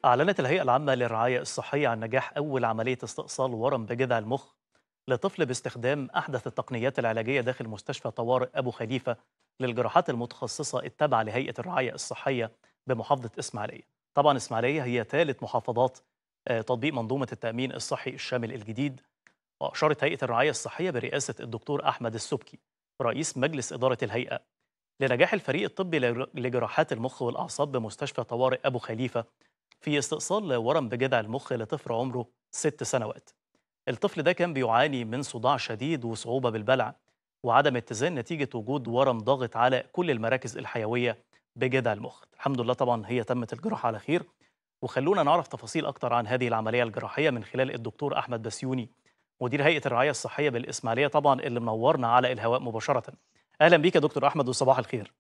أعلنت الهيئة العامة للرعاية الصحية عن نجاح أول عملية استئصال ورم بجذع المخ لطفل باستخدام أحدث التقنيات العلاجية داخل مستشفى طوارئ أبو خليفة للجراحات المتخصصة التابعة لهيئة الرعاية الصحية بمحافظة إسماعيلية. طبعا إسماعيلية هي ثالث محافظات آه، تطبيق منظومة التأمين الصحي الشامل الجديد وأشارت هيئة الرعاية الصحية برئاسة الدكتور أحمد السبكي رئيس مجلس إدارة الهيئة لنجاح الفريق الطبي لجراحات المخ والأعصاب بمستشفى طوارئ أبو خليفة في استئصال ورم بجذع المخ لطفل عمره ست سنوات الطفل ده كان بيعاني من صداع شديد وصعوبة بالبلع وعدم اتزان نتيجة وجود ورم ضاغط على كل المراكز الحيوية بجذع المخ الحمد لله طبعا هي تمت الجراحة على خير وخلونا نعرف تفاصيل أكتر عن هذه العملية الجراحية من خلال الدكتور أحمد بسيوني مدير هيئة الرعاية الصحية بالإسماعيلية طبعا اللي منورنا على الهواء مباشرة أهلا بيك يا دكتور أحمد وصباح الخير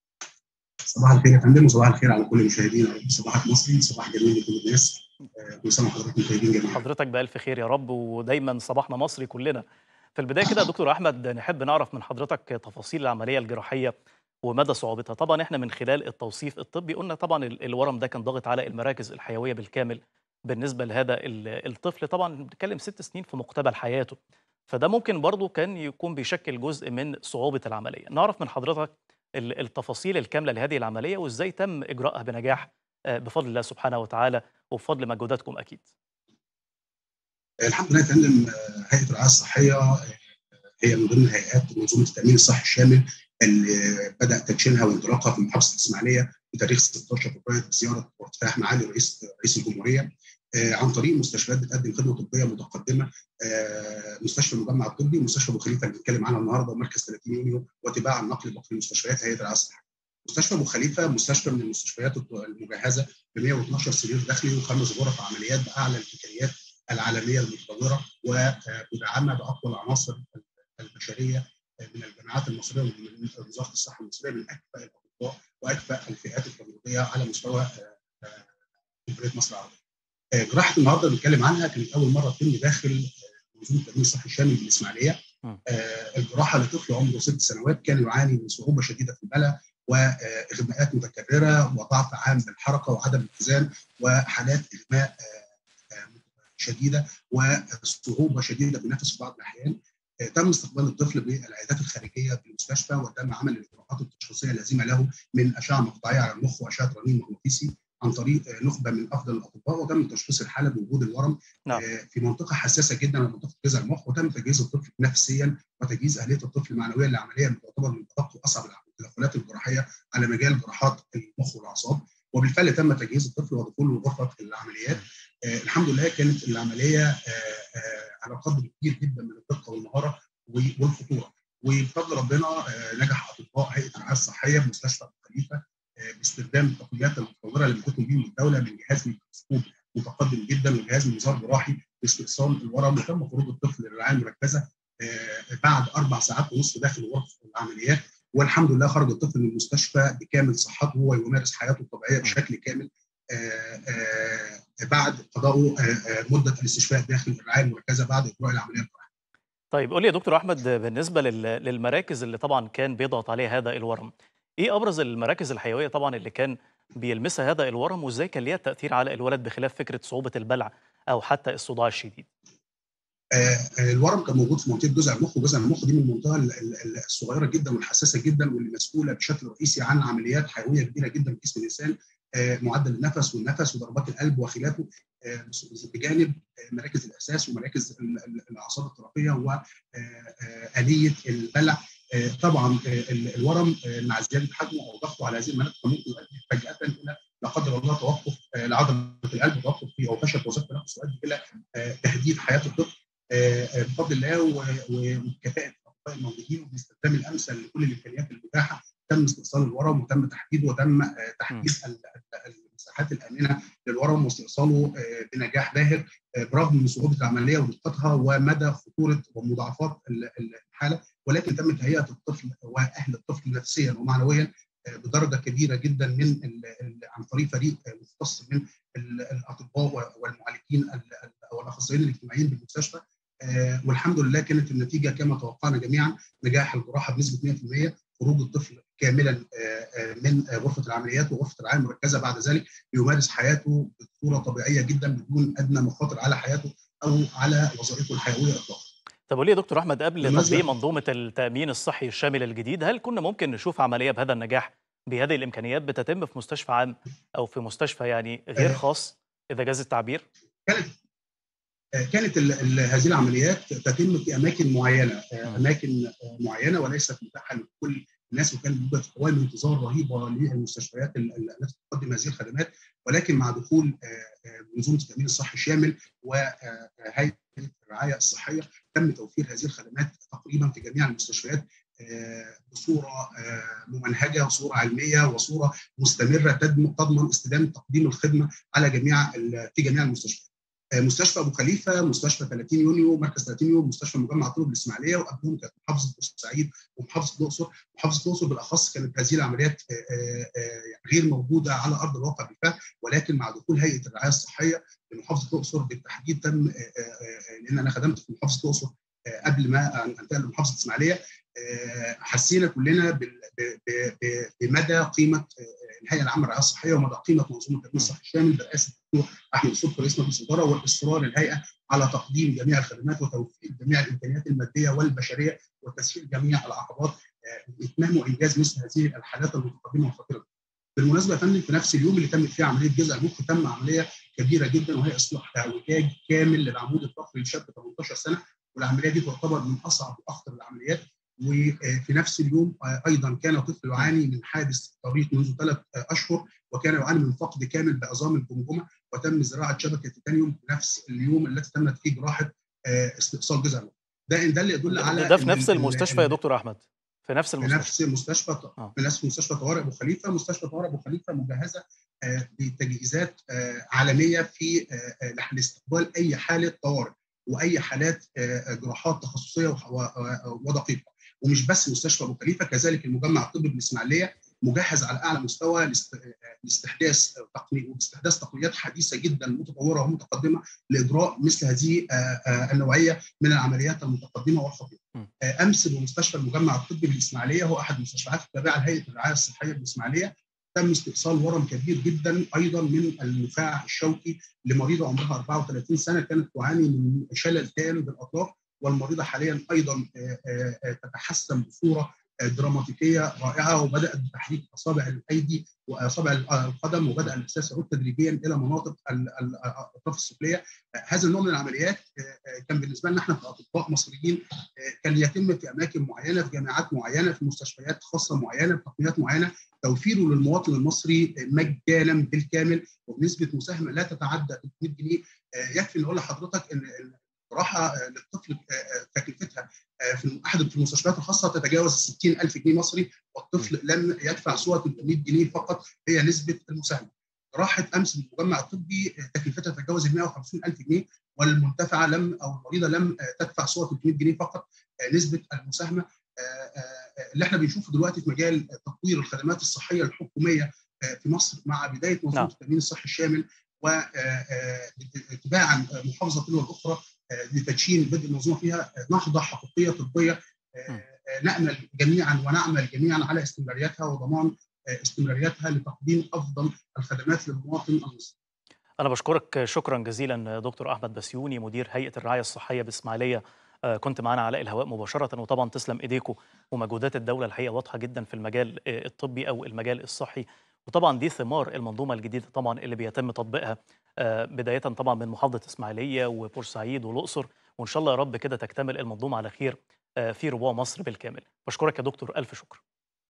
صباح الخير يا فندم وصباح الخير على كل المشاهدين صباحك مصري صباح جميل لكل الناس آه، كل سنه وحضراتكم طيبين جميعا حضرتك بألف خير يا رب ودايما صباحنا مصري كلنا في البداية كده يا دكتور أحمد نحب نعرف من حضرتك تفاصيل العملية الجراحية ومدى صعوبتها طبعا احنا من خلال التوصيف الطبي قلنا طبعا الورم ده كان ضاغط على المراكز الحيوية بالكامل بالنسبة لهذا الطفل طبعا بنتكلم ست سنين في مقتبل حياته فده ممكن برضه كان يكون بيشكل جزء من صعوبة العملية نعرف من حضرتك التفاصيل الكامله لهذه العمليه وازاي تم اجراءها بنجاح آه، بفضل الله سبحانه وتعالى وبفضل مجهوداتكم اكيد. الحمد لله يا فندم آه، هيئه الرعايه الصحيه آه، هي من ضمن هيئات منظومه التامين الصحي الشامل اللي بدا تدشينها وانطلاقها في محافظه الاسماعيليه بتاريخ 16 فبراير بزياره وافتتاح معالي رئيس رئيس الجمهوريه آه، عن طريق مستشفيات بتقدم خدمه طبيه متقدمه آه، مستشفى المجمع الطبي مستشفى ابو خليفه اللي بنتكلم عنها النهارده ومركز 30 يونيو وتباع النقل باقي المستشفيات هيئه الرعايه الصحيه. مستشفى ابو خليفه مستشفى من المستشفيات المجهزه ب 112 سرير داخلي وخمس غرف عمليات باعلى الامكانيات العالميه المتطوره ومدعمه باقوى العناصر البشريه من الجامعات المصريه ومن وزاره الصحه المصريه من اكفأ الاطباء واكفأ الفئات التمريضيه على مستوى آه، جمهوريه مصر العربيه. آه، جراحه النهارده بنتكلم عنها كانت اول مره تتم داخل منظومه التامين الصحي الشامل بالاسماعيليه. آه، الجراحه لطفل عمره ست سنوات كان يعاني من صعوبه شديده في البلع واغماءات متكرره وضعف عام بالحركه وعدم اتزان وحالات اغماء آه، شديده وصعوبه شديده بالنفس في بعض الاحيان تم استقبال الطفل بالعيادات الخارجيه في المستشفى وتم عمل الاجراءات التشخيصيه اللازمه له من اشعه مقطعيه على المخ واشعه رنين مغناطيسي عن طريق نخبه من افضل الاطباء وتم تشخيص الحاله بوجود الورم نعم. آه، في منطقه حساسه جدا من منطقه جذع المخ وتم تجهيز الطفل نفسيا وتجهيز اهليه الطفل معنويا للعمليه اللي تعتبر من ادق واصعب التدخلات الجراحيه على مجال جراحات المخ والاعصاب وبالفعل تم تجهيز الطفل ودخوله غرفه العمليات آه الحمد لله كانت العمليه آه آه على قدر كبير جدا من الدقه والمهاره والخطوره وبفضل ربنا آه نجح اطباء هيئه الرعايه الصحيه بمستشفى خليفه باستخدام التقنيات المتطوره اللي بتقوم بهم الدوله من جهاز ميكروسكوب متقدم جدا وجهاز منظار جراحي لاستئصال الورم وتم خروج الطفل للرعايه المركزه آه، بعد اربع ساعات ونصف داخل غرفه العمليات والحمد لله خرج الطفل من المستشفى بكامل صحته ويمارس حياته الطبيعيه بشكل كامل آه، آه، بعد قضاء مده الاستشفاء داخل الرعايه المركزه بعد اجراء العمليه الجراحيه. طيب قول لي يا دكتور احمد بالنسبه للمراكز اللي طبعا كان بيضغط عليها هذا الورم إيه أبرز المراكز الحيوية طبعًا اللي كان بيلمسها هذا الورم وإزاي كان ليها تأثير على الولد بخلاف فكرة صعوبة البلع أو حتى الصداع الشديد؟ آه الورم كان موجود في منطقه جزء المخ وجزء المخ دي من المنطقه الصغيره جدا والحساسه جدا واللي مسؤوله بشكل رئيسي عن عمليات حيويه كبيره جدا في جسم الانسان آه معدل النفس والنفس وضربات القلب وخلافه آه بجانب مراكز الاحساس ومراكز الاعصاب الطرفيه واليه البلع آه، طبعا آه، الورم آه، مع زياده حجمه او ضغطه على هذه المناطق ممكن يؤدي فجاه الى لا قدر الله توقف لعضله القلب توقف في او فشل في وظيفه التنفس يؤدي الى تهديد حياه الطفل بفضل الله وكفاءه الاطباء الموجودين وباستخدام الامثل لكل الامكانيات المتاحه تم استئصال الورم وتم تحديده وتم تحديث المساحات الامنه للورم واستئصاله بنجاح باهر برغم من صعوبه العمليه ودقتها ومدى خطوره ومضاعفات الحاله ولكن تم تهيئه الطفل واهل الطفل نفسيا ومعنويا آه، بدرجه كبيره جدا من عن طريق فريق مختص من الاطباء والمعالجين او الاخصائيين الاجتماعيين بالمستشفى آه، والحمد لله كانت النتيجه كما توقعنا جميعا نجاح الجراحه بنسبه 100% خروج الطفل كاملا آه، من غرفه العمليات وغرفه الرعايه المركزه بعد ذلك ليمارس حياته بصوره طبيعيه جدا بدون ادنى مخاطر على حياته او على وظائفه الحيويه اطلاقا. طب وليه يا دكتور احمد قبل بالمناسبة- تطبيق منظومه التامين الصحي الشامل الجديد هل كنا ممكن نشوف عمليه بهذا النجاح بهذه الامكانيات بتتم في مستشفى عام او في مستشفى يعني غير آه. خاص اذا جاز التعبير؟ كانت آه، كانت ال- ال- هذه العمليات تتم في اماكن معينه آه، مم. اماكن آه، معينه وليست متاحه لكل الناس وكان بيوجد قوائم انتظار رهيبه للمستشفيات ال- ال- التي تقدم هذه الخدمات ولكن مع دخول آه، آه، منظومه التامين الصحي الشامل وهيئه الرعايه الصحيه تم توفير هذه الخدمات تقريبا في جميع المستشفيات آه، بصوره آه، ممنهجه وصوره علميه وصوره مستمره تضمن تضمن استدامه تقديم الخدمه على جميع ال- في جميع المستشفيات. آه، مستشفى ابو خليفه، مستشفى 30 يونيو، مركز 30 يونيو، مستشفى مجمع طب الاسماعيليه وقبلهم كانت محافظه بورسعيد ومحافظه الاقصر، محافظه الاقصر بالاخص كانت هذه العمليات آه، آه، آه، غير موجوده على ارض الواقع بالفعل ولكن مع دخول هيئه الرعايه الصحيه لمحافظه الاقصر بالتحديد تم آه، آه، آه، لان انا خدمت في محافظه الاقصر آه، قبل ما انتقل لمحافظه الاسماعيليه آه، حسينا كلنا بال- ب- ب- ب- بمدى قيمه آه، الهيئه العامه للرعايه الصحيه ومدى قيمه منظومه التامين الصحي الشامل برئاسه الدكتور احمد صبحي رئيس مجلس الاداره والاصرار الهيئه على تقديم جميع الخدمات وتوفير جميع الامكانيات الماديه والبشريه وتسهيل جميع العقبات آه، لاتمام وانجاز مثل هذه الحالات المتقدمه والخطيره. بالمناسبه يا فندم في نفس اليوم اللي تمت فيه عمليه جزء المخ تم عمليه كبيره جدا وهي اصلاح اعوجاج كامل للعمود الفقري لشاب 18 سنه والعمليه دي تعتبر من اصعب واخطر العمليات وفي نفس اليوم ايضا كان طفل يعاني من حادث طريق منذ ثلاث اشهر وكان يعاني من فقد كامل بعظام الجمجمه وتم زراعه شبكه تيتانيوم في نفس اليوم التي تمت فيه جراحه آه، استئصال جزء المخ. ده ده اللي يدل على ده في إن نفس ال- المستشفى يا ال- دكتور احمد في نفس في المستشفى نفس مستشفى آه. في نفس مستشفى طوارئ ابو خليفه مستشفى طوارئ ابو خليفه مجهزه آه، بتجهيزات آه، عالميه في آه، آه، لاستقبال اي حاله طوارئ واي حالات آه، جراحات تخصصيه وح- و- و- ودقيقه ومش بس مستشفى ابو خليفه كذلك المجمع الطبي بالاسماعيليه مجهز على اعلى مستوى لاست- آه، لاستحداث تقني واستحداث تقنيات حديثه جدا متطوره ومتقدمه لاجراء مثل هذه آه، آه، النوعيه من العمليات المتقدمه والخطيره. م. آه، امس بمستشفى المجمع الطبي بالاسماعيليه هو احد المستشفيات التابعه لهيئه الرعايه الصحيه بالاسماعيليه تم استئصال ورم كبير جدا ايضا من النخاع الشوكي لمريضه عمرها 34 سنه كانت تعاني من شلل تام بالاطراف والمريضه حاليا ايضا آه، آه، آه، تتحسن بصوره آه، دراماتيكيه رائعه وبدات بتحريك اصابع الايدي واصابع القدم وبدا الاحساس يعود تدريجيا الى مناطق ال- ال- الاطراف السفليه آه، هذا النوع من العمليات آه، آه، كان بالنسبه لنا احنا كاطباء مصريين آه، كان يتم في اماكن معينه في جامعات معينه في مستشفيات خاصه معينه بتقنيات معينه توفيره للمواطن المصري مجانا بالكامل وبنسبه مساهمه لا تتعدى 300 جنيه آه، يكفي نقول لحضرتك ان إن الجراحه آه، للطفل آه، آه، تكلفتها آه، في احد المستشفيات الخاصه تتجاوز 60000 جنيه مصري والطفل لم يدفع سوى 300 جنيه فقط هي نسبه المساهمه. جراحه امس بالمجمع الطبي آه، تكلفتها تتجاوز ال 150000 جنيه والمنتفعه لم او المريضه لم آه، تدفع سوى 300 جنيه فقط آه، نسبه المساهمه آه، آه، اللي احنا بنشوفه دلوقتي في مجال تطوير الخدمات الصحيه الحكوميه آه، في مصر مع بدايه منظومه نعم. التامين الصحي الشامل واتباعا محافظه تلو الاخرى آه، لتدشين بدء المنظومه فيها آه، نهضه حقيقيه طبيه آه، م. آه، نامل جميعا ونعمل جميعا على استمراريتها وضمان آه، استمراريتها لتقديم افضل الخدمات للمواطن المصري. أنا بشكرك شكرا جزيلا دكتور أحمد بسيوني مدير هيئة الرعاية الصحية بإسماعيلية آه، كنت معنا على الهواء مباشرة وطبعا تسلم إيديكم ومجهودات الدولة الحقيقة واضحة جدا في المجال آه، الطبي أو المجال الصحي وطبعا دي ثمار المنظومة الجديدة طبعا اللي بيتم تطبيقها آه، بداية طبعا من محافظة إسماعيلية وبورسعيد والأقصر وإن شاء الله يا رب كده تكتمل المنظومة على خير آه، في ربوع مصر بالكامل بشكرك يا دكتور ألف شكر